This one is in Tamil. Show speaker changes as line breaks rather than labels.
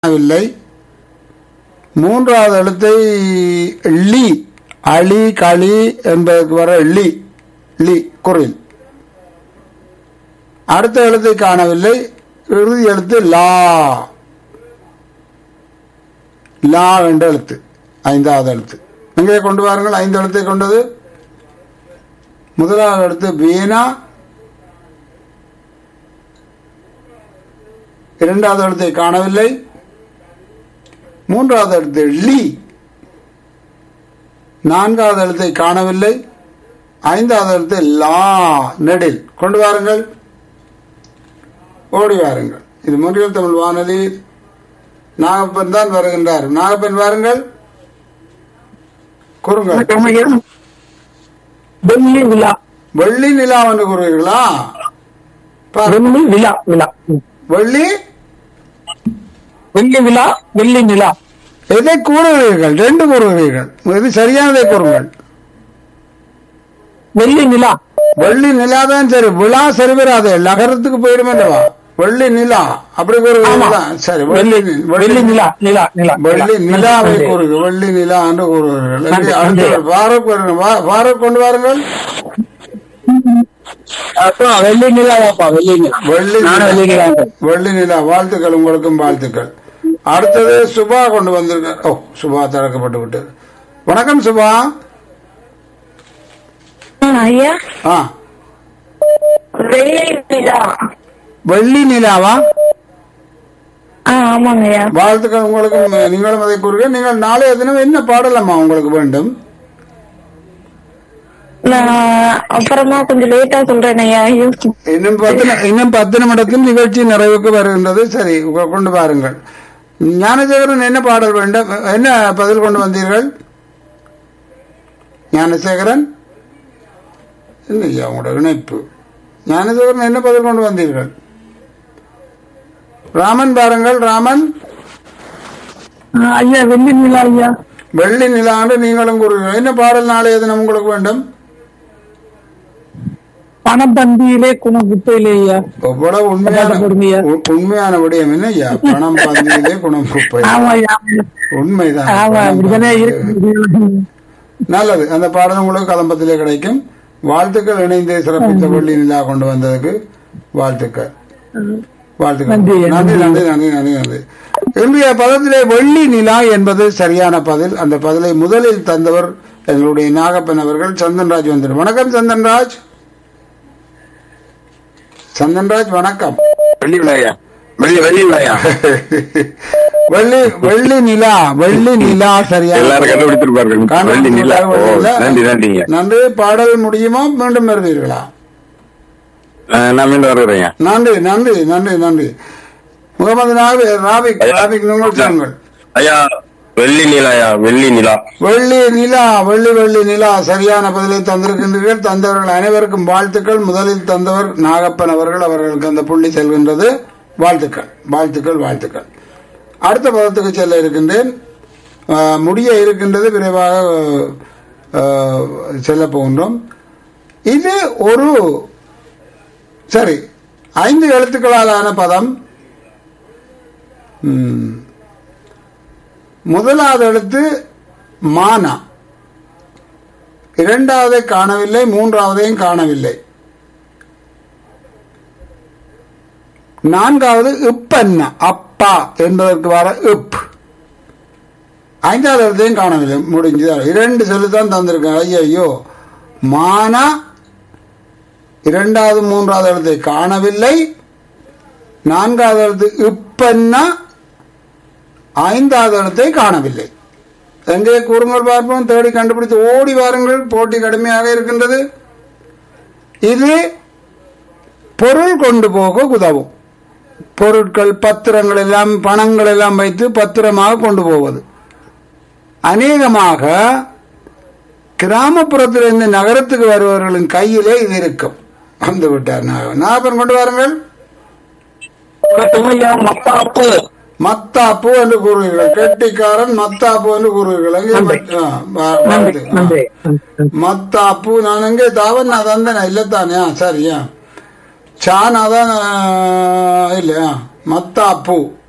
காணவில்லை மூன்றாவது எழுத்தை லி அலி களி என்பதற்கு வர லி லி குரில் அடுத்த எழுத்தை காணவில்லை இறுதி எழுத்து லா லா என்ற எழுத்து ஐந்தாவது எழுத்து எங்கே கொண்டு வாருங்கள் ஐந்து எழுத்தை கொண்டது முதலாவது எழுத்து வீணா இரண்டாவது எழுத்தை காணவில்லை மூன்றாவது எழுத்து லி நான்காவது எழுத்தை காணவில்லை ஐந்தாவது எழுத்து லா நெடில் கொண்டு வாருங்கள் ஓடி வாருங்கள் இது முன்றியல் தமிழ் வானொலி நாகப்பன் தான் வருகின்றார் நாகப்பன் வாருங்கள் கூறுங்கள்
வெள்ளி விழா
வெள்ளி நிலா என்று கூறுவீர்களா பாரு.
வெள்ளி விழா விழா ம்.
வெள்ளி
வெள்ளி விழா வெள்ளி நிலா
எதை கூறுகிறீர்கள் ரெண்டு கூறுகிறீர்கள் எது சரியானதை கூறுங்கள்
வெள்ளி நிலா
வெள்ளி நிலா தான் சரி விழா சரி வராது நகரத்துக்கு போயிடும் அல்லவா வெள்ளி நிலா அப்படி கூறுகிறீங்களா சரி
வெள்ளி வெள்ளி நிலா நிலா நிலா
வெள்ளி
நிலா.
நிலாவை
நன்றி.
கூறுங்க வெள்ளி நிலா என்று கூறுகிறீர்கள்
நன்றி,
எங்கே அடுத்த
நன்றி.
பாரக் வருங்க. வா- பாரக் கொண்டு வாருங்கள்
அப்பா, வெள்ளி நிலாவாப்பா வெள்ளி நிலா
வெள்ளி
நானும் வெள்ளி
நிலா
நிலா
வெள்ளி நிலா வாழ்த்துக்கள் உங்களுக்கும் வாழ்த்துக்கள் அடுத்தது சுபா கொண்டு வந்திருக்க ஓ சுபா திறக்கப்பட்டு விட்டது வணக்கம் சுபா
ஐயா
ஆ
வெள்ளி விழா
வெள்ளி நிலாவா
ஆ ஆமாங்க ஐயா
வாழ்த்துக்கள் உங்களுக்கும் நீங்களும் அதை கூறுங்க நீங்கள் நாளைய தினம் என்ன பாடலம்மா உங்களுக்கு வேண்டும்
நான் அப்புறமா கொஞ்சம் லேட்டா சொல்றேன் ஐயா யோசிச்சு
இன்னும் பத்து நி- இன்னும் பத்து நிமிடத்தில் நிகழ்ச்சி நிறைவுக்கு வருகின்றது சரி கொ- கொண்டு பாருங்கள் ஞானசேகரன் என்ன பாடல் வேண்டும் என்ன பதில் கொண்டு வந்தீர்கள் ஞானசேகரன் இல்லையா உங்களோட இணைப்பு ஞானசேகரன் என்ன பதில் கொண்டு வந்தீர்கள் ராமன் பாருங்கள் ராமன்
ஆ, ஐயா வெள்ளி நிலா ஐயா
வெள்ளி நிலாண்டு நீங்களும் கூறுங்கள் என்ன பாடல் நாளைய தினம் உங்களுக்கு வேண்டும்
பணப்பந்தியிலே குணம் குப்பையிலே ஐயா
எவ்வளவு உண்மையான
பாட்டு போடுங்கய்யா.
உ- உண்மையான விடயம் என்ன ஐயா பணம் பந்தியிலே குணம் குப்பை
ஆமா ஐயா
உண்மைதான்
ஆமா
பணம்
இப்படிதானே
பந்தியிலே.
இருக்கு
நல்லது அந்த பாடல் உங்களுக்கு கலம்பத்திலே கிடைக்கும் வாழ்த்துக்கள் இணைந்து சிறப்பித்த வெள்ளி நிலா கொண்டு வந்ததுக்கு வாழ்த்துக்கள் வாழ்த்துக்கள்
நன்றி.
நன்றி நன்றி நன்றி நன்றி நன்றி இன்றைய பதத்திலே வெள்ளி நிலா என்பது சரியான பதில் அந்த பதிலை முதலில் தந்தவர் எங்களுடைய நாகப்பன் அவர்கள் சந்தன்ராஜ் வந்தார் வணக்கம் சந்தன்ராஜ் சந்தன்ராஜ் வணக்கம்
வெள்ளி விழாயா வெள்ளி வெள்ளி விழாயா
வெள்ளி வெள்ளி நிலா வெள்ளி நிலா சரியான
எல்லாரும் கண்டுபிடித்திருப்பார்கள் வெள்ளி நிலா ஓ நன்றி நன்றிங்க
நன்றி பாடல் முடியுமா மீண்டும் வருவீர்களா
அஹ், நான் மீண்டும் வருகிறேன்
நன்றி நன்றி நன்றி நன்றி முகமது நாபி ராபிக் ராபிக் நீங்கள் சொல்லுங்கள்
ஐயா வெள்ளி நிலாயா வெள்ளி நிலா
வெள்ளி நிலா வெள்ளி வெள்ளி நிலா சரியான பதிலை தந்திருக்கின்றீர்கள் தந்தவர்கள் அனைவருக்கும் வாழ்த்துக்கள் முதலில் தந்தவர் நாகப்பன் அவர்கள் அவர்களுக்கு அந்த புள்ளி செல்கின்றது வாழ்த்துக்கள் வாழ்த்துக்கள் வாழ்த்துக்கள் அடுத்த பதத்துக்கு செல்ல இருக்கின்றேன் ஆஹ், முடிய இருக்கின்றது விரைவாக ஆஹ், செல்ல போகின்றோம் இது ஒரு சரி ஐந்து எழுத்துக்களாலான பதம் ம். முதலாவது எழுத்து மானா இரண்டாவதை காணவில்லை மூன்றாவதையும் காணவில்லை நான்காவது இப்பன்னா அப்பா என்பதற்கு வர இப் ஐந்தாவது எழுத்தையும் காணவில்லை முடிஞ்சது இரண்டு சொல்லு தான் தந்திருக்கேன் ஐயோ மானா இரண்டாவது மூன்றாவது எழுத்தை காணவில்லை நான்காவது எழுத்து இப்பன்னா ஐந்தாவது இடத்தை காணவில்லை எங்கே கூறுங்கள் பார்ப்போம் தேடி கண்டுபிடித்து ஓடி வாருங்கள் போட்டி கடுமையாக இருக்கின்றது இது பொருள் கொண்டு போக உதவும் பொருட்கள் பத்திரங்கள் எல்லாம் பணங்கள் எல்லாம் வைத்து பத்திரமாக கொண்டு போவது அநேகமாக கிராமப்புறத்திலிருந்து நகரத்துக்கு வருபவர்களின் கையிலே இது இருக்கும் வந்து விட்டார் நாகப்பன் நாகப்பன் கொண்டு வாருங்கள்
ஐயா மத்தாப்பு
மத்தாப்பு என்று கூறுவீர்கள் கெட்டிக்காரன் மத்தாப்பு என்று கூறுவீர்கள் எங்கே மத்- ஆ, வா-
நன்றி
வாழ்த்து.
நன்றி
ஆ. மத்தாப்பு நான் எங்கே தாவன் நான் தந்தேன் இல்லத்தானே சரியா சான் அதான் இல்லையா மத்தாப்பு